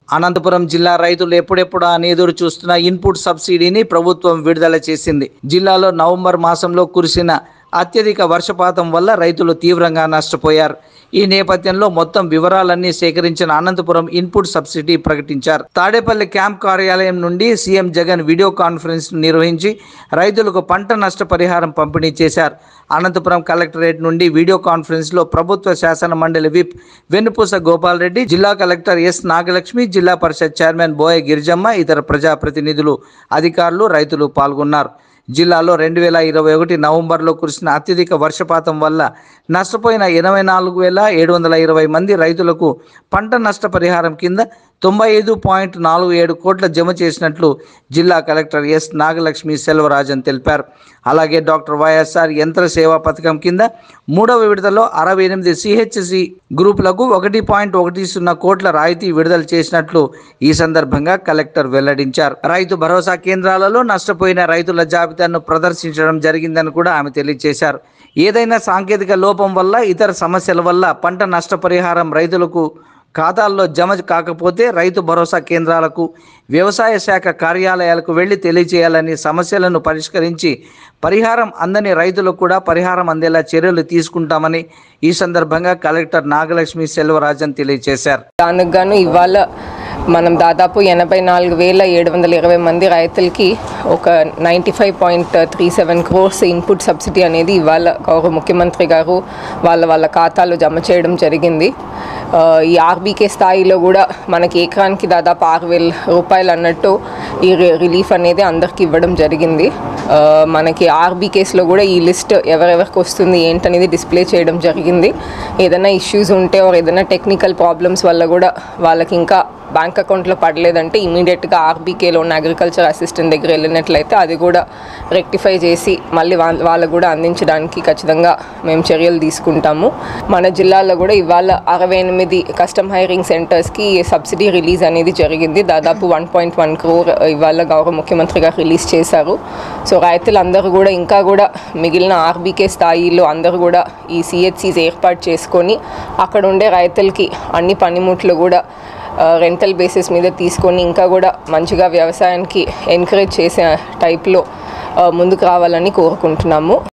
అనంతపురం జిల్లా రైతులు ఎప్పుడెప్పుడా అని ఎదురు చూస్తున్న ఇన్పుట్ సబ్సిడీని ప్రభుత్వం విడుదల చేసింది జిల్లాలో నవంబర్ మాసంలో కురిసిన అత్యధిక వర్షపాతం వల్ల రైతులు తీవ్రంగా నష్టపోయారు ఈ నేపథ్యంలో మొత్తం వివరాలన్నీ సేకరించిన అనంతపురం ఇన్పుట్ సబ్సిడీ ప్రకటించారు తాడేపల్లి క్యాంప్ కార్యాలయం నుండి సీఎం జగన్ వీడియో కాన్ఫరెన్స్ నిర్వహించి రైతులకు పంట నష్టపరిహారం పంపిణీ చేశారు అనంతపురం కలెక్టరేట్ నుండి వీడియో కాన్ఫరెన్స్లో ప్రభుత్వ శాసన మండలి విప్ వెన్నుపూస గోపాల్ రెడ్డి జిల్లా కలెక్టర్ ఎస్ నాగలక్ష్మి జిల్లా పరిషత్ చైర్మన్ బోయ గిరిజమ్మ ఇతర ప్రజాప్రతినిధులు అధికారులు రైతులు పాల్గొన్నారు జిల్లాలో రెండు వేల ఇరవై ఒకటి నవంబర్లో కురిసిన అత్యధిక వర్షపాతం వల్ల నష్టపోయిన ఎనభై నాలుగు వేల ఏడు వందల ఇరవై మంది రైతులకు పంట నష్టపరిహారం కింద తొంభై ఐదు పాయింట్ నాలుగు ఏడు కోట్ల జమ చేసినట్లు జిల్లా కలెక్టర్ ఎస్ నాగలక్ష్మి సెల్వరాజన్ తెలిపారు అలాగే డాక్టర్ వైఎస్ఆర్ యంత్ర సేవా పథకం కింద మూడవ విడతలో అరవై ఎనిమిది సిహెచ్సి గ్రూపులకు ఒకటి పాయింట్ ఒకటి సున్నా కోట్ల రాయితీ విడుదల చేసినట్లు ఈ సందర్భంగా కలెక్టర్ వెల్లడించారు రైతు భరోసా కేంద్రాలలో నష్టపోయిన రైతుల జాబితాను ప్రదర్శించడం జరిగిందని కూడా ఆమె తెలియజేశారు ఏదైనా సాంకేతిక లోపం వల్ల ఇతర సమస్యల వల్ల పంట నష్టపరిహారం రైతులకు ఖాతాల్లో జమ కాకపోతే రైతు భరోసా కేంద్రాలకు వ్యవసాయ శాఖ కార్యాలయాలకు వెళ్లి తెలియజేయాలని సమస్యలను పరిష్కరించి పరిహారం అందని రైతులకు కూడా పరిహారం అందేలా చర్యలు తీసుకుంటామని ఈ సందర్భంగా కలెక్టర్ నాగలక్ష్మి సెల్వరాజన్ తెలియజేశారు దానికి గాను ఇవాళ మనం దాదాపు ఎనభై నాలుగు వేల ఏడు వందల ఇరవై మంది రైతులకి ఒక ninety five point three seven crores input subsidy అనేది ఇవాళ గౌరవ ముఖ్యమంత్రి గారు వాళ్ళ వాళ్ళ ఖాతాలో జమ చేయడం జరిగింది ఆ, ఈ ఆర్బీకే స్థాయిలో కూడా మనకి ఎకరానికి దాదాపు ఆరు వేల రూపాయలు అన్నట్టు ఈ రి- రిలీఫ్ అనేది అందరికి ఇవ్వడం జరిగింది ఆ, మనకి ఆర్బీకేస్లో కూడా ఈ లిస్ట్ ఎవరెవరికి వస్తుంది ఏంటనేది డిస్ప్లే చేయడం జరిగింది ఏదైనా ఇష్యూస్ ఉంటే or ఏదైనా టెక్నికల్ ప్రాబ్లమ్స్ వల్ల కూడా వాళ్ళకి ఇంకా బ్యాంక్ అకౌంట్లో పడలేదంటే ఇమీడియట్గా ఆర్బీకేలో ఉన్న అగ్రికల్చర్ అసిస్టెంట్ దగ్గర వెళ్ళినట్లయితే అది కూడా రెక్టిఫై చేసి మళ్ళీ వాళ్ళ వాళ్ళకు కూడా అందించడానికి ఖచ్చితంగా మేము చర్యలు తీసుకుంటాము మన జిల్లాలో కూడా ఇవాళ అరవై ఎనిమిది కస్టమ్ హైరింగ్ సెంటర్స్కి సబ్సిడీ రిలీజ్ అనేది జరిగింది దాదాపు వన్ పాయింట్ వన్ క్రోర్ ఇవాళ గౌరవ ముఖ్యమంత్రి గారు రిలీజ్ చేశారు సో రైతులందరూ కూడా ఇంకా కూడా మిగిలిన ఆర్బీకే స్థాయిలో అందరూ కూడా ఈ సిహెచ్సిస్ ఏర్పాటు చేసుకొని అక్కడ ఉండే రైతులకి అన్ని పనిముట్లు కూడా రెంటల్ బేసిస్ మీద తీసుకొని ఇంకా కూడా మంచిగా వ్యవసాయానికి ఎంకరేజ్ చేసే టైప్లో ఆ, ముందుకు రావాలని కోరుకుంటున్నాము